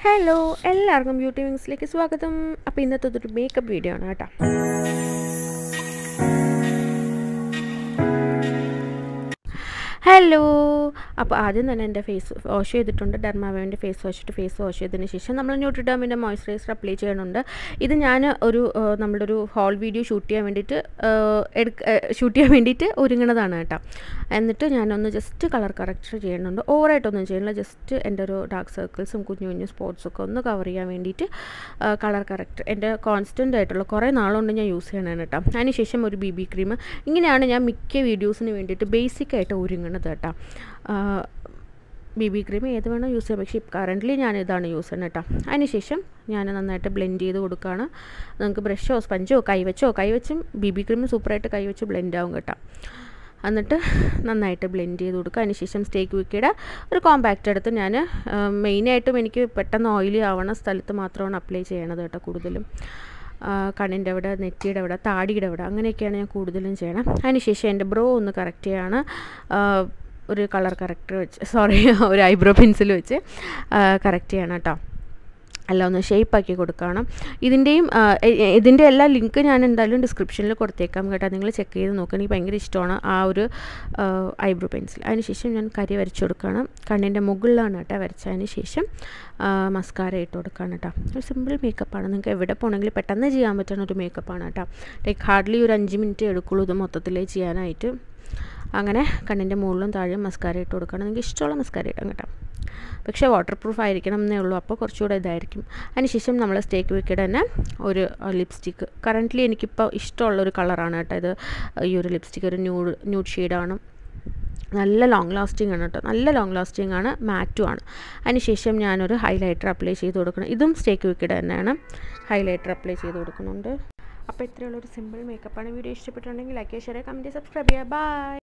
hello എല്ലാവർക്കും beauty വിങ്സിലേക്ക് സ്വാഗതം അപ്പോൾ ഇന്നത്തെ ഒരു മേക്കപ്പ് വീഡിയോ ആണ് കേട്ടോ ഹലോ അപ്പോൾ ആദ്യം തന്നെ എൻ്റെ ഫേസ് വാഷ് ചെയ്തിട്ടുണ്ട് ഡെർമാവേൻ്റെ ഫേസ് വാഷ് ഇട്ട് ഫേസ് വാഷ് ചെയ്തതിന് ശേഷം നമ്മൾ ന്യൂട്രിഡാമിൻ്റെ മോയ്സ്ചറൈസർ അപ്ലൈ ചെയ്യുന്നുണ്ട് ഇത് ഞാൻ ഒരു നമ്മളുടെ ഒരു ഹോൾ വീഡിയോ ഷൂട്ട് ചെയ്യാൻ വേണ്ടിയിട്ട് എടുക്ക ഷൂട്ട് ചെയ്യാൻ വേണ്ടിയിട്ട് ഒരുങ്ങണതാണ് കേട്ടോ എന്നിട്ട് ഞാനൊന്ന് ജസ്റ്റ് കളർ കറക്റ്റ് ചെയ്യുന്നുണ്ട് ഓവറായിട്ടൊന്നും ചെയ്യുന്നില്ല ജസ്റ്റ് എൻ്റെ ഒരു ഡാർക്ക് സർക്കിൾസും കുഞ്ഞു കുഞ്ഞു സ്പോട്ട്സൊക്കെ ഒന്ന് കവർ ചെയ്യാൻ വേണ്ടിയിട്ട് കളർ കറക്റ്റ് എൻ്റെ കോൺസ്റ്റൻ്റ് ആയിട്ടുള്ള കുറേ നാളുകൊണ്ട് ഞാൻ യൂസ് ചെയ്യണതാണ് കേട്ടോ അതിനുശേഷം ഒരു ബി ബി ക്രീം ഇങ്ങനെയാണ് ഞാൻ മിക്ക വീഡിയോസിന് വേണ്ടിയിട്ട് ബേസിക്കായിട്ട് ഒരുങ്ങണത് കേട്ടോ ബി ബി ക്രീം ഏത് വേണോ യൂസ് ചെയ്യാം പക്ഷേ കറൻ്റ്ലി ഞാൻ ഇതാണ് യൂസ് ചെയ്യുന്നത് കേട്ടോ അതിനുശേഷം ഞാൻ നന്നായിട്ട് ബ്ലെൻഡ് ചെയ്ത് കൊടുക്കുകയാണ് നിങ്ങൾക്ക് ബ്രഷോ സ്പഞ്ചോ കൈവച്ചോ കൈവച്ചും ബി ബി ക്രീം സൂപ്പറായിട്ട് കൈവച്ച് ബ്ലെൻഡ് ആവും കേട്ടോ എന്നിട്ട് നന്നായിട്ട് ബ്ലെൻഡ് ചെയ്ത് കൊടുക്കുക അതിനുശേഷം സ്റ്റേക്ക് വിക്കിയുടെ ഒരു കോമ്പാക്റ്റ് എടുത്ത് ഞാൻ മെയിനായിട്ടും എനിക്ക് പെട്ടെന്ന് ഓയിലി ആവണ സ്ഥലത്ത് മാത്രമാണ് അപ്ലൈ ചെയ്യണത് കേട്ടോ കൂടുതലും കണ്ണിൻ്റെ അവിടെ നെറ്റിയുടെ അവിടെ താടിയുടെ അവിടെ അങ്ങനെയൊക്കെയാണ് ഞാൻ കൂടുതലും ചെയ്യണം അതിനുശേഷം എൻ്റെ ബ്രോ ഒന്ന് കറക്റ്റ് ചെയ്യാണ് ഒരു കളർ കറക്റ്റ് വെച്ച് സോറി ഒരു ഐബ്രോ പെൻസിൽ വെച്ച് കറക്റ്റ് ചെയ്യണം കേട്ടോ എല്ലാം ഒന്ന് ഷേപ്പാക്കി കൊടുക്കണം ഇതിൻ്റെയും ഇതിൻ്റെ എല്ലാ ലിങ്ക് ഞാൻ എന്തായാലും ഡിസ്ക്രിപ്ഷനിൽ കൊടുത്തേക്കാം കേട്ടോ നിങ്ങൾ ചെക്ക് ചെയ്ത് നോക്കുക എനിക്ക് ഭയങ്കര ഇഷ്ടമാണ് ആ ഒരു ഐബ്രോ പെൻസിൽ അതിനുശേഷം ഞാൻ കരി വരച്ച് കൊടുക്കണം കണ്ണിൻ്റെ മുകളിലാണ് കേട്ടോ വരച്ചതിന് ശേഷം മസ്കാര ഇട്ട് കൊടുക്കുകയാണ് കേട്ടോ ഒരു സിമ്പിൾ മേക്കപ്പാണ് നിങ്ങൾക്ക് എവിടെ പോകണമെങ്കിൽ പെട്ടെന്ന് ചെയ്യാൻ പറ്റുന്ന ഒരു മേക്കപ്പാണ് കേട്ടോ ലൈക്ക് ഹാർഡ്ലി ഒരു അഞ്ച് മിനിറ്റ് എടുക്കുള്ളൂ ഇത് മൊത്തത്തിൽ ചെയ്യാനായിട്ട് അങ്ങനെ കണ്ണിൻ്റെ മുകളിലും താഴെയും മസ്കാര ഇട്ട് കൊടുക്കണം നിങ്ങൾക്ക് ഇഷ്ടമുള്ള മസ്കാര ഇടാം കേട്ടോ പക്ഷേ വാട്ടർ പ്രൂഫ് ആയിരിക്കണം എന്നേ ഉള്ളൂ അപ്പോൾ കുറച്ചുകൂടെ ഇതായിരിക്കും അതിനുശേഷം നമ്മൾ സ്റ്റേക്ക് വിക്കഡ് തന്നെ ഒരു ലിപ്സ്റ്റിക്ക് കറൻ്റ്ലി എനിക്കിപ്പോൾ ഇഷ്ടമുള്ള ഒരു കളറാണ് കേട്ടോ ഇത് ഈ ഒരു ലിപ്സ്റ്റിക്ക് ഒരു ന്യൂഡ് ന്യൂഡ് ഷെയ്ഡാണ് നല്ല ലോങ് ലാസ്റ്റിംഗ് ആണ് കേട്ടോ നല്ല ലോങ് ലാസ്റ്റിംഗ് ആണ് മാറ്റും ആണ് അതിനുശേഷം ഞാനൊരു ഹൈലൈറ്റർ അപ്ലൈ ചെയ്ത് കൊടുക്കണം ഇതും സ്റ്റേക്ക് വിക്കഡ് തന്നെയാണ് ഹൈലൈറ്റർ അപ്ലൈ ചെയ്ത് കൊടുക്കുന്നുണ്ട് അപ്പോൾ ഇത്രയുള്ളൊരു സിമ്പിൾ മേക്കപ്പാണ് വീഡിയോ ഇഷ്ടപ്പെട്ടിട്ടുണ്ടെങ്കിൽ ലൈക്ക് ഷെയർ കമൻറ്റ് സബ്സ്ക്രൈബ് ചെയ്യുക ബൈ